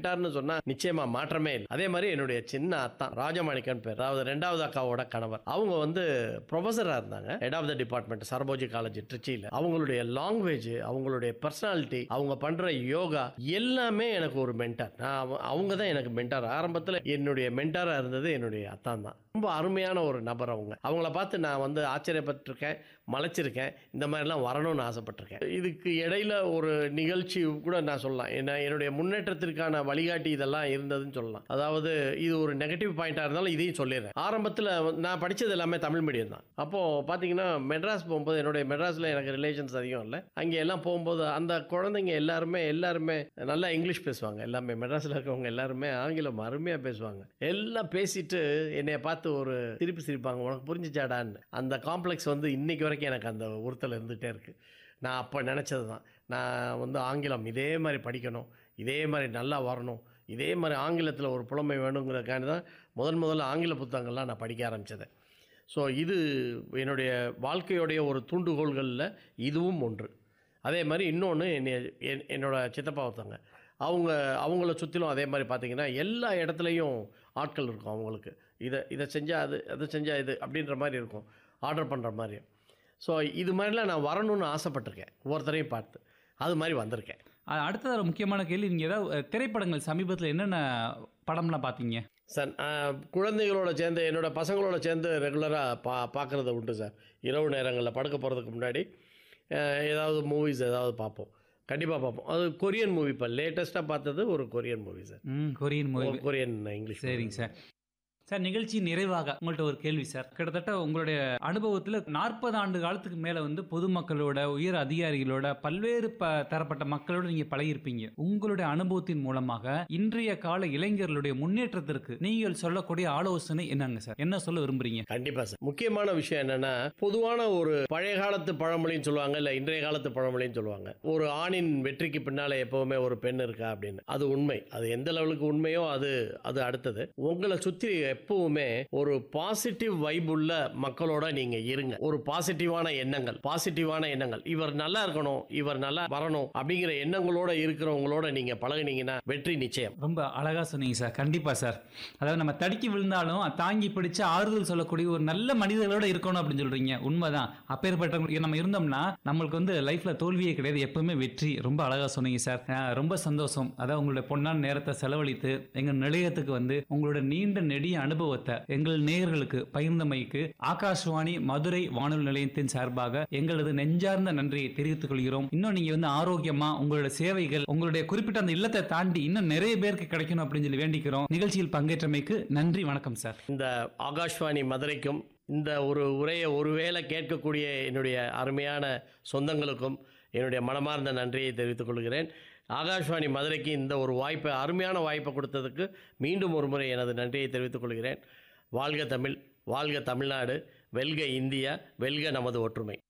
மென்டார்னு சொன்னா நிச்சயமா மாற்றமே இல்லை அதே மாதிரி என்னுடைய சின்ன அத்தான் ராஜமாணிக்கன் பேர் அதாவது ரெண்டாவது அக்காவோட கணவர் அவங்க வந்து ப்ரொஃபஸராக இருந்தாங்க head of the department Serfoji college ட்ரிச்சியில் அவங்களுடைய லாங்குவேஜ் அவங்களுடைய பர்சனாலிட்டி அவங்க பண்ற யோகா எல்லாமே எனக்கு ஒரு மென்டார் நான் அவ- அவங்க தான் எனக்கு மென்டார் ஆரம்பத்தில் என்னுடைய மென்டாராக இருந்தது என்னுடைய அத்தான் தான் ரொம்ப அருமையான ஒரு நபர் அவங்க அவங்கள பார்த்து நான் வந்து ஆச்சரியப்பட்டிருக்கேன் மலைச்சிருக்கேன் இந்த மாதிரிலாம் வரணும்னு ஆசைப்பட்டிருக்கேன் இதுக்கு இடையில ஒரு நிகழ்ச்சி கூட நான் சொல்லலாம் என்ன என்னுடைய முன்னேற்றத்திற்கான வழிகாட்டி இதெல்லாம் இருந்ததுன்னு சொல்லலாம் அதாவது இது ஒரு நெகட்டிவ் பாயிண்டாக இருந்தாலும் இதையும் சொல்லிடுறேன் ஆரம்பத்தில் நான் படித்தது எல்லாமே தமிழ் மீடியம் தான் அப்போது பார்த்தீங்கன்னா மெட்ராஸ் போகும்போது என்னுடைய மெட்ராஸில் எனக்கு ரிலேஷன்ஸ் அதிகம் இல்லை அங்கே எல்லாம் போகும்போது அந்த குழந்தைங்க எல்லாருமே எல்லாருமே நல்லா இங்கிலீஷ் பேசுவாங்க எல்லாமே மெட்ராஸில் இருக்கவங்க எல்லாருமே ஆங்கிலம் அருமையாக பேசுவாங்க எல்லாம் பேசிட்டு என்னைய பார்த்து ஒரு சிரிப்பு சிரிப்பாங்க உனக்கு புரிஞ்சுச்சாடான்னு அந்த காம்ப்ளெக்ஸ் வந்து இன்னைக்கு வரைக்கும் எனக்கு அந்த உறுத்தல் இருந்துகிட்டே இருக்குது நான் அப்போ நினச்சது தான் நான் வந்து ஆங்கிலம் இதே மாதிரி படிக்கணும் இதே மாதிரி நல்லா வரணும் இதே மாதிரி ஆங்கிலத்தில் ஒரு புலமை வேணுங்கிறதுக்காண்டி தான் முதன் முதல்ல ஆங்கில புத்தகங்கள்லாம் நான் படிக்க ஆரம்பித்தது ஸோ இது என்னுடைய வாழ்க்கையுடைய ஒரு தூண்டுகோள்களில் இதுவும் ஒன்று அதே மாதிரி இன்னொன்று என்னை என் என்னோட சித்தப்பா ஒருத்தவங்க அவங்க அவங்கள சுற்றிலும் அதே மாதிரி பார்த்தீங்கன்னா எல்லா இடத்துலையும் ஆட்கள் இருக்கும் அவங்களுக்கு இதை இதை செஞ்சால் அது அதை செஞ்சால் இது அப்படின்ற மாதிரி இருக்கும் ஆர்டர் பண்ணுற மாதிரி ஸோ இது மாதிரிலாம் நான் வரணும்னு ஆசைப்பட்டிருக்கேன் ஒவ்வொருத்தரையும் பார்த்து அது மாதிரி வந்திருக்கேன் அ- அடுத்தது ஒரு முக்கியமான கேள்வி நீங்கள் ஏதாவது அஹ், திரைப்படங்கள் சமீபத்தில் என்னென்ன படம்லாம் பார்த்தீங்க சார் நான் குழந்தைகளோட சேர்ந்து என்னோட பசங்களோட சேர்ந்து ரெகுலராக பா பார்க்குறது உண்டு சார் இரவு நேரங்களில் படுக்க போகிறதுக்கு முன்னாடி அஹ், ஏதாவது மூவிஸ் ஏதாவது பார்ப்போம் கண்டிப்பாக பார்ப்போம் அது கொரியன் மூவி இப்போ லேட்டஸ்ட்டாக பார்த்தது ஒரு கொரியன் மூவி சார் ம் கொரியன் மூவி கொரியன் இங்கிலீஷ் சரிங்க சார் சார் நிகழ்ச்சி நிறைவாக உங்கள்கிட்ட ஒரு கேள்வி சார் கிட்டத்தட்ட உங்களுடைய அனுபவத்தில் நாற்பது ஆண்டு காலத்துக்கு மேலே வந்து பொதுமக்களோட உயர் அதிகாரிகளோட பல்வேறு ப தரப்பட்ட மக்களோட நீங்கள் பழகியிருப்பீங்க உங்களுடைய அனுபவத்தின் மூலமாக இன்றைய கால இளைஞர்களுடைய முன்னேற்றத்திற்கு நீங்கள் சொல்லக்கூடிய ஆலோசனை என்னங்க சார் என்ன சொல்ல விரும்புறீங்க கண்டிப்பாக சார் முக்கியமான விஷயம் என்னன்னா பொதுவான ஒரு பழைய காலத்து பழமொழின்னு சொல்லுவாங்க இல்லை இன்றைய காலத்து பழமொழின்னு சொல்லுவாங்க ஒரு ஆணின் வெற்றிக்கு பின்னாலே எப்பவுமே ஒரு பெண் இருக்கா அப்படின்னு அது உண்மை அது எந்த லெவலுக்கு உண்மையோ அது அது அடுத்தது உங்களை சுற்றி எப்பவுமே ஒரு பாசிட்டிவ் வைப் உள்ள மக்களோட நீங்க இருங்க ஒரு பாசிட்டிவான எண்ணங்கள் பாசிட்டிவான எண்ணங்கள் இவர் நல்லா இருக்கணும் இவர் நல்லா வரணும் அப்படிங்கிற எண்ணங்களோட இருக்கிறவங்களோட நீங்க பழகுனீங்கன்னா வெற்றி நிச்சயம் ரொம்ப அழகா சொன்னீங்க சார் கண்டிப்பா சார் அதாவது நம்ம தடுக்கி விழுந்தாலும் அதை தாங்கி பிடிச்சு ஆறுதல் சொல்லக்கூடிய ஒரு நல்ல மனிதர்களோட இருக்கணும் அப்படின்னு சொல்றீங்க உண்மைதான் அப்பேற்பட்ட நம்ம இருந்தோம்னா நம்மளுக்கு வந்து லைஃப்ல தோல்வியே கிடையாது எப்பவுமே வெற்றி ரொம்ப அழகா சொன்னீங்க சார் அஹ் ரொம்ப சந்தோஷம் அதாவது உங்களுடைய பொன்னான நேரத்தை செலவழித்து எங்க நிலையத்துக்கு வந்து உங்களோட நீண்ட நெடிய அனுபவத்தை எங்கள் நேயர்களுக்கு பகிர்ந்தமைக்கு ஆகாஷ்வாணி மதுரை வானொலி நிலையத்தின் சார்பாக எங்களது நெஞ்சார்ந்த நன்றியை தெரிவித்துக் கொள்கிறோம் இன்னும் நீங்க வந்து ஆரோக்கியமா உங்களோட சேவைகள் உங்களுடைய குறிப்பிட்ட அந்த இல்லத்தை தாண்டி இன்னும் நிறைய பேருக்கு கிடைக்கணும் அப்படின்னு சொல்லி வேண்டிக்கிறோம் நிகழ்ச்சியில் பங்கேற்றமைக்கு நன்றி வணக்கம் சார் இந்த ஆகாஷ்வாணி மதுரைக்கும் இந்த ஒரு உரையை ஒருவேளை கேட்கக்கூடிய என்னுடைய அருமையான சொந்தங்களுக்கும் என்னுடைய மனமார்ந்த நன்றியை தெரிவித்துக் கொள்கிறேன் ஆகாஷ்வாணி மதுரைக்கு இந்த ஒரு வாய்ப்பை அருமையான வாய்ப்பை கொடுத்ததுக்கு மீண்டும் ஒரு முறை எனது நன்றியை தெரிவித்துக் கொள்கிறேன் வாழ்க தமிழ் வாழ்க தமிழ்நாடு வெல்க இந்தியா வெல்க நமது ஒற்றுமை